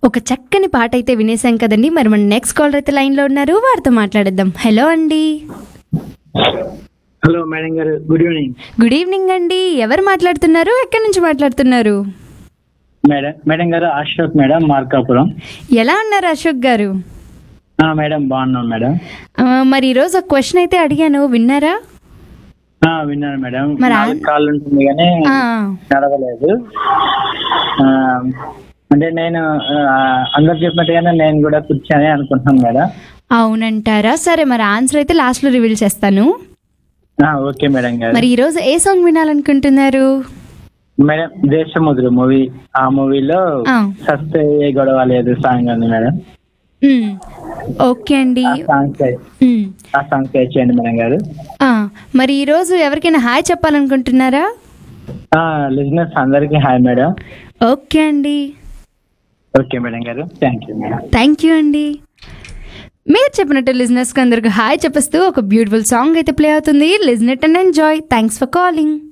ఒక చక్కని పాట అయితే వినేసాం కదండి మరి మన నెక్స్ట్ కాలర్ అయితే లైన్లో ఉన్నారు వారితో మాట్లాడేద్దాం హలో అండి హలో మేడం గారు గుడ్ ఈవినింగ్ గుడ్ ఈవినింగ్ అండి ఎవరు మాట్లాడుతున్నారు ఎక్కడి నుంచి మాట్లాడుతున్నారు మేడం మేడం గారు అశోక్ మేడం మార్కాపురం ఎలా ఉన్నారు అశోక్ గారు ఆ, మేడం బాగున్నాం మేడం ఆ, మరి ఈరోజు ఒక క్వశ్చన్ అయితే అడిగాను విన్నారా ఆ, విన్నాను మేడం మరి ఆ- నాలుగు కాళ్ళు ఉంటుంది కానీ ఆ, నడవలేదు ఆ, అంటే నేను ఆ, అందరు చెప్పినట్టుగానే నేను కూడా కూర్చొని అనుకుంటున్నాను మేడం అవునంటారా సరే మరి ఆన్సర్ అయితే లాస్ట్లో రివీల్ చేస్తాను ఆ, ఓకే మేడం గారు మరి ఈరోజు ఏ సాంగ్ వినాలనుకుంటున్నారు మేడం దేశముద్రు మూవీ ఆ మూవీలో ఆ. సస్తే ఏ గొడవ లేదు సాంగ్ ఉంది మేడం మ్, ఓకే అండి ఆ సాంగ్ మ్, ఆ సాంగ్ ప్లే చేయండి మేడం గారు ఆ, మరి ఈరోజు ఎవరికైనా హాయ్ చెప్పాలనుకుంటున్నారా లిజినెస్ అందరికీ హాయ్ మేడం ఓకే అండి ఓకే మేడం గారు thank you madam thank you అండి మీరు చెప్పినట్టు లిజినెస్కి అందరికి హాయ్ చెప్పేస్తూ ఒక బ్యూటిఫుల్ సాంగ్ అయితే ప్లే అవుతుంది listen and enjoy thanks for calling